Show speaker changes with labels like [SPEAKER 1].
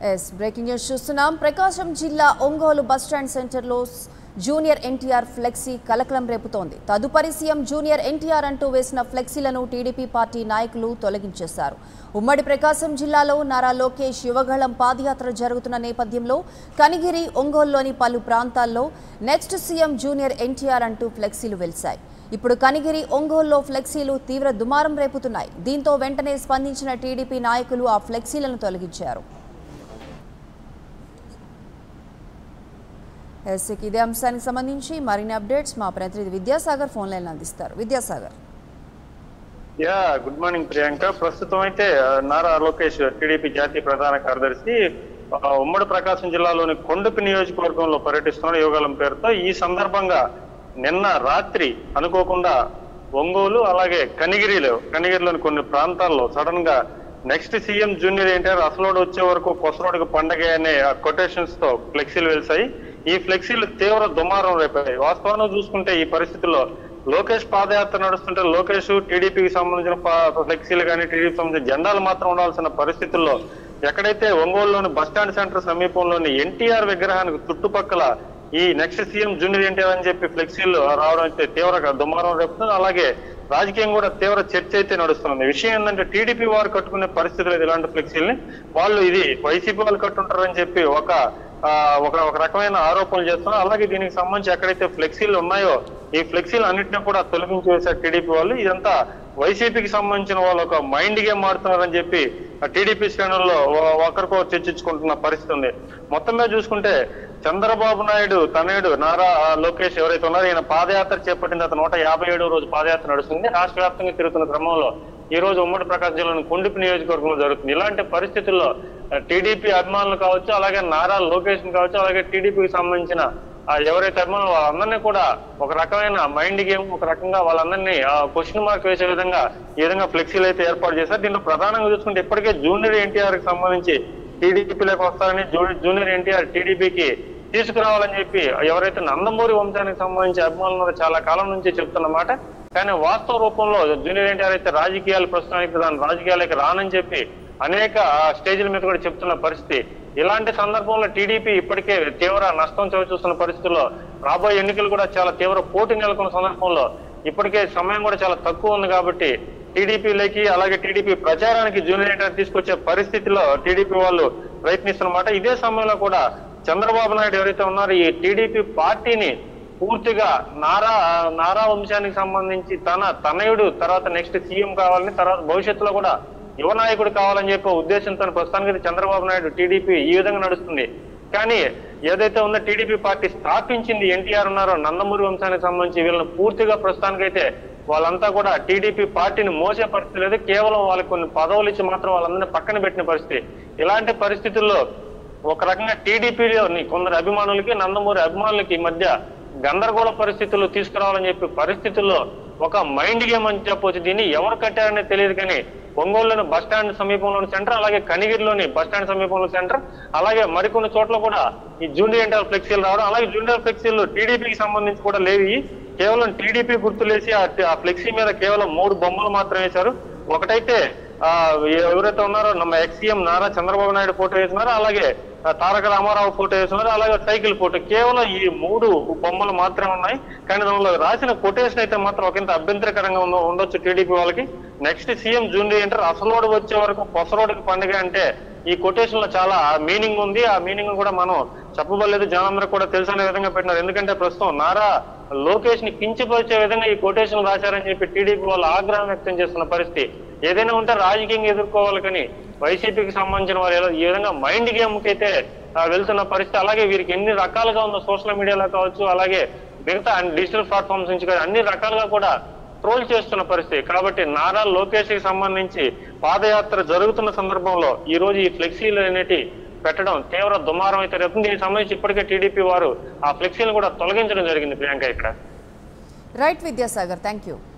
[SPEAKER 1] yes breaking news చూస్తున్నాం ప్రకాశం జిల్లా Ongole bus stand సెంటర్లో స్- జూనియర్ ఎన్టీఆర్ ఫ్లెక్సీ కలకలం రేపుతోంది తదుపరి సీఎం జూనియర్ ఎన్టీఆర్ అంటూ వేసిన ఫ్లెక్సీలను టీడీపీ పార్టీ నాయకులు తొలగించేశారు ఉమ్మడి ప్రకాశం జిల్లాలో నారా లోకేష్ యువగళం పాదయాత్ర జరుగుతున్న నేపథ్యంలో కనిగిరి ఒంగోలులోని పలు ప్రాంతాల్లో నెక్స్ట్ సీఎం జూనియర్ ఎన్టీఆర్ అంటూ ఫ్లెక్సీలు వెలిశాయి ఇప్పుడు కనిగిరి ఒంగోలులో ఫ్లెక్సీలు తీవ్ర దుమారం రేపుతున్నాయి దీంతో వెంటనే స్పందించిన టీడీపీ నాయకులు ఆ ఫ్లెక్సీలను తొలగించారు ఎస్ ఇక ఇదే అంశానికి సంబంధించి మరిన్ని అప్డేట్స్ మా ప్రతినిధి విద్యాసాగర్ ఫోన్ లైన్ అందిస్తారు Vidyasagar
[SPEAKER 2] yeah good morning Priyanka ప్రస్తుతం అయితే ఆ, నారా లోకేష్ టీడీపీ జాతీయ ప్రధాన కార్యదర్శి ఆ, ఉమ్మడి ప్రకాశం జిల్లాలోని కొండపి నియోజకవర్గంలో పర్యటిస్తున్న యోగాలం పేరుతో ఈ సందర్భంగా నిన్న రాత్రి అనుకోకుండా ఒంగోలు అలాగే కనిగిరిలో కనిగిరిలోని కొన్ని ప్రాంతాల్లో సడన్ గా నెక్స్ట్ సీఎం జూనియర్ ఎన్టీఆర్ అసలోడు వచ్చే వరకు కొసరోడుకు పండగ అనే కొటేషన్స్ తో ఫ్లెక్సీలు వెలిసాయి ఈ ఫ్లెక్సీలు తీవ్ర దుమారం రేపాయి వాస్తవాన్ని చూసుకుంటే ఈ పరిస్థితుల్లో లోకేష్ పాదయాత్ర నడుస్తుంటే లోకేష్ టీడీపీకి సంబంధించిన ప- ఫ్లెక్సీలు కానీ టీడీపీకి సంబంధించిన జెండాలు మాత్రం ఉండాల్సిన పరిస్థితుల్లో ఎక్కడైతే ఒంగోలులోని బస్టాండ్ సెంటర్ సమీపంలోని ఎన్టీఆర్ విగ్రహానికి చుట్టుపక్కల ఈ నెక్స్ట్ సీఎం జూనియర్ ఎన్టీఆర్ అని చెప్పి ఫ్లెక్సీలు రావడం అయితే తీవ్ర దుమారం రేపుతుంది అలాగే రాజకీయం కూడా తీవ్ర చర్చ అయితే నడుస్తుంది విషయం ఏంటంటే టీడీపీ వారు కట్టుకునే పరిస్థితి లేదు ఇలాంటి ఫ్లెక్సీల్ని వాళ్ళు ఇది వైసీపీ వాళ్ళు కట్టుంటారని చెప్పి ఒక ఆ, ఒక ఒక రకమైన ఆరోపణలు చేస్తున్నారు అలాగే దీనికి సంబంధించి ఎక్కడైతే ఫ్లెక్సీలు ఉన్నాయో ఈ ఫ్లెక్సీలు అన్నింటినీ కూడా తొలగించి వేశారు టీడీపీ వాళ్ళు ఇదంతా వైసీపీకి సంబంధించిన వాళ్ళు ఒక మైండ్ గేమ్ ఆడుతున్నారని చెప్పి టీడీపీ శ్రేణుల్లో ఒ- ఒకరికొకరు చర్చించుకుంటున్న పరిస్థితి ఉంది మొత్తం మీద చూసుకుంటే చంద్రబాబు నాయుడు తనయుడు నారా ఆ, లోకేష్ ఎవరైతే ఉన్నారో ఈయన పాదయాత్ర చేపట్టిన తర్వాత నూట యాభై ఏడో రోజు పాదయాత్ర నడుస్తుంది రాష్ట్ర వ్యాప్తంగా తిరుగుతున్న క్రమంలో ఈ రోజు ఉమ్మడి ప్రకాశం జిల్లాలోని కొండిపి నియోజకవర్గంలో జరుగుతుంది ఇలాంటి పరిస్థితుల్లో టీడీపీ అభిమానులు కావచ్చు అలాగే నారా లోకేష్ కావచ్చు అలాగే టీడీపీకి సంబంధించిన ఆ, ఎవరైతే అభిమానులు వాళ్ళందరినీ కూడా ఒక రకమైన మైండ్ గేమ్ ఒక రకంగా వాళ్ళందరినీ క్వశ్చన్ మార్క్ వేసే విధంగా ఈ విధంగా ఫ్లెక్సీలు అయితే ఏర్పాటు చేశారు దీంట్లో ప్రధానంగా చూసుకుంటే ఇప్పటికే జూనియర్ ఎన్టీఆర్ కి సంబంధించి టీడీపీలోకి వస్తారని జూ- జూనియర్ ఎన్టీఆర్ టీడీపీకి తీసుకురావాలని చెప్పి ఎవరైతే నందమూరి వంశానికి సంబంధించి అభిమానులు ఉన్నారో చాలా కాలం నుంచి చెప్తున్నమాట కానీ వాస్తవ రూపంలో జూనియర్ ఎన్టీఆర్ అయితే రాజకీయాలు ప్రస్తుతానికి దాని రాజకీయాలకి రానని చెప్పి అనేక ఆ, స్టేజ్ల మీద కూడా చెప్తున్న పరిస్థితి ఇలాంటి సందర్భంలో టీడీపీ ఇప్పటికే తీవ్ర నష్టం చవి చూస్తున్న పరిస్థితుల్లో రాబోయే ఎన్నికలు కూడా చాలా తీవ్ర పోటీ నెలకొన్న సందర్భంలో ఇప్పటికే సమయం కూడా చాలా తక్కువ ఉంది కాబట్టి టీడీపీలోకి అలాగే టీడీపీ ప్రచారానికి జూనియర్ ఎన్టీఆర్ తీసుకొచ్చే పరిస్థితిలో టీడీపీ వాళ్ళు ప్రయత్నిస్తున్నమాట ఇదే సమయంలో కూడా చంద్రబాబు నాయుడు ఎవరైతే ఉన్నారో ఈ టీడీపీ పార్టీని పూర్తిగా నారా నారా వంశానికి సంబంధించి తన తనయుడు తర్వాత నెక్స్ట్ సీఎం కావాలని తర్వాత భవిష్యత్తులో కూడా యువ నాయకుడు కావాలని చెప్పే ఉద్దేశంతో ప్రస్తుతానికి చంద్రబాబు నాయుడు టీడీపీ ఈ విధంగా నడుస్తుంది కానీ ఏదైతే ఉందో టీడీపీ పార్టీ స్థాపించింది ఎన్టీఆర్ ఉన్నారో నందమూరి వంశానికి సంబంధించి వీళ్ళని పూర్తిగా ప్రస్తుతానికైతే వాళ్ళంతా కూడా టీడీపీ పార్టీని మోసే పరిస్థితి లేదు కేవలం వాళ్ళకి కొన్ని పదవులు ఇచ్చి మాత్రం వాళ్ళందరినీ పక్కన పెట్టిన పరిస్థితి ఇలాంటి పరిస్థితుల్లో ఒక రకంగా టీడీపీలోని కొందరు అభిమానులకి నందమూరి అభిమానులకి మధ్య గందరగోళ పరిస్థితులు తీసుకురావాలని చెప్పి పరిస్థితుల్లో ఒక మైండ్ గేమ్ అని చెప్పొచ్చు దీన్ని ఎవరు కట్టారనే తెలియదు కానీ ఒంగోలులోని బస్ స్టాండ్ సమీపంలోని సెంటర్ అలాగే కనిగిరిలోని బస్ స్టాండ్ సమీపంలో సెంటర్ అలాగే మరికొన్ని చోట్ల కూడా ఈ జూనియర్ ఎన్టీఆర్ ఫ్లెక్సీలు రావడం అలాగే జూనియర్ ఫ్లెక్సీలు టీడీపీకి సంబంధించి కూడా లేవి కేవలం టీడీపీ గుర్తులేసి ఆ ఆ ఫ్లెక్సీ మీద కేవలం మూడు బొమ్మలు మాత్రం వేశారు ఒకటైతే ఆ ఎవరైతే ఉన్నారో ನಮ್ಮ ex CM Nara Chandrababu Naidu photo వేస్తున్నారు అలాగే ఆ, తారక రామారావు ఫోటో వేస్తున్నారు అలాగే సైకిల్ ఫోటో కేవలం ఈ మూడు బొమ్మలు మాత్రమే ఉన్నాయి కానీ దానిలో రాసిన కొటేషన్ అయితే మాత్రం ఒకంత అభ్యంతరకరంగా ఉందో ఉండొచ్చు టీడీపీ వాళ్ళకి నెక్స్ట్ సీఎం జూనియర్ అంటారు అసలోడు వచ్చే వరకు పొసరోడికి పండుగ అంటే ఈ కొటేషన్ లో చాలా మీనింగ్ ఉంది ఆ మీనింగ్ కూడా మనం చెప్పబడలేదు జనాలందరూ కూడా తెలుసనే విధంగా పెట్టినారు ఎందుకంటే ప్రస్తుతం నారా లోకేష్ ని కించపరిచే విధంగా ఈ కొటేషన్ రాశారని చెప్పి టీడీపీ వాళ్ళు ఆగ్రహం వ్యక్తం చేస్తున్న పరిస్థితి ఏదైనా ఉంటే రాజకీయంగా ఎదుర్కోవాలి కానీ వైసీపీకి సంబంధించిన వారు ఎలా- ఈ విధంగా మైండ్ గేమ్ కి అయితే ఆ, వెళ్తున్న పరిస్థితి అలాగే వీరికి ఎన్ని రకాలుగా ఉందో సోషల్ మీడియాలో కావచ్చు అలాగే మిగతా డిజిటల్ ప్లాట్ఫామ్స్ నుంచి కానీ అన్ని రకాలుగా కూడా ట్రోల్ చేస్తున్న పరిస్థితి కాబట్టి నారా లోకేష్ కి సంబంధించి పాదయాత్ర జరుగుతున్న సందర్భంలో ఈ రోజు ఈ ఫ్లెక్సీలు అనేటి పెట్టడం తీవ్ర దుమారం అయితే రేపు దీనికి సంబంధించి ఇప్పటికే టీడీపీ వారు ఆ ఫ్లెక్సీలను కూడా తొలగించడం జరిగింది ప్రియాంక ఇక్కడ
[SPEAKER 1] రైట్ విద్యాసాగర్ థ్యాంక్ యూ